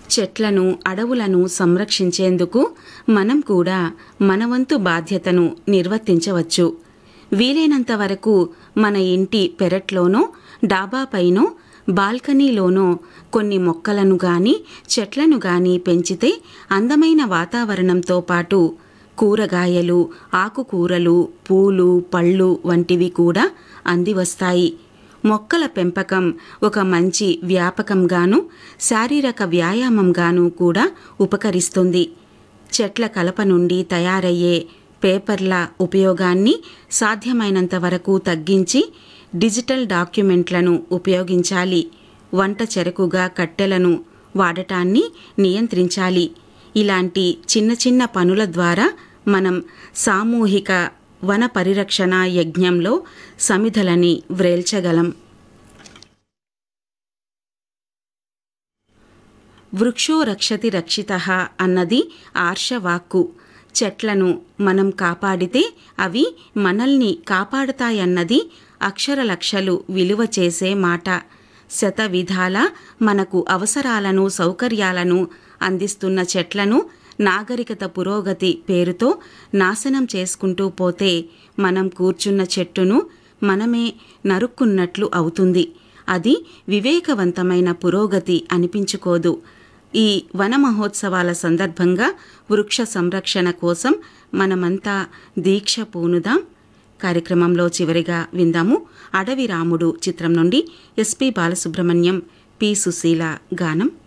చెట్లను అడవులను సంరక్షించేందుకు మనం కూడా మనవంతు బాధ్యతను నిర్వర్తించవచ్చు వీలైనంత వరకు మన ఇంటి పెరట్లోనో డాబాపైనో బాల్కనీలోనో కొన్ని మొక్కలను గాని చెట్లను గాని పెంచితే అందమైన వాతావరణంతో పాటు కూరగాయలు ఆకుకూరలు పూలు పళ్ళు వంటివి కూడా అందివస్తాయి మొక్కల పెంపకం ఒక మంచి వ్యాపకంగాను శారీరక వ్యాయామంగాను కూడా ఉపకరిస్తుంది చెట్ల కలప నుండి తయారయ్యే పేపర్ల ఉపయోగాన్ని సాధ్యమైనంత వరకు తగ్గించి డిజిటల్ డాక్యుమెంట్లను ఉపయోగించాలి వంట చెరకుగా కట్టెలను వాడటాన్ని నియంత్రించాలి ఇలాంటి చిన్న చిన్న పనుల ద్వారా మనం సామూహిక వన పరిరక్షణ యజ్ఞంలో సమిధలని వ్రేల్చగలం వృక్షో రక్షతి రక్షిత అన్నది ఆర్షవాక్కు చెట్లను మనం కాపాడితే అవి మనల్ని కాపాడుతాయన్నది అక్షరలక్షలు విలువ చేసే మాట శత విధాల మనకు అవసరాలను సౌకర్యాలను అందిస్తున్న చెట్లను నాగరికత పురోగతి పేరుతో నాశనం చేసుకుంటూ పోతే మనం కూర్చున్న చెట్టును మనమే నరుక్కున్నట్లు అవుతుంది అది వివేకవంతమైన పురోగతి అనిపించుకోదు ఈ వన మహోత్సవాల సందర్భంగా వృక్ష సంరక్షణ కోసం మనమంతా దీక్ష పూనుదాం కార్యక్రమంలో చివరిగా విందాము అడవి రాముడు చిత్రం నుండి ఎస్పి బాలసుబ్రహ్మణ్యం పి సుశీల గానం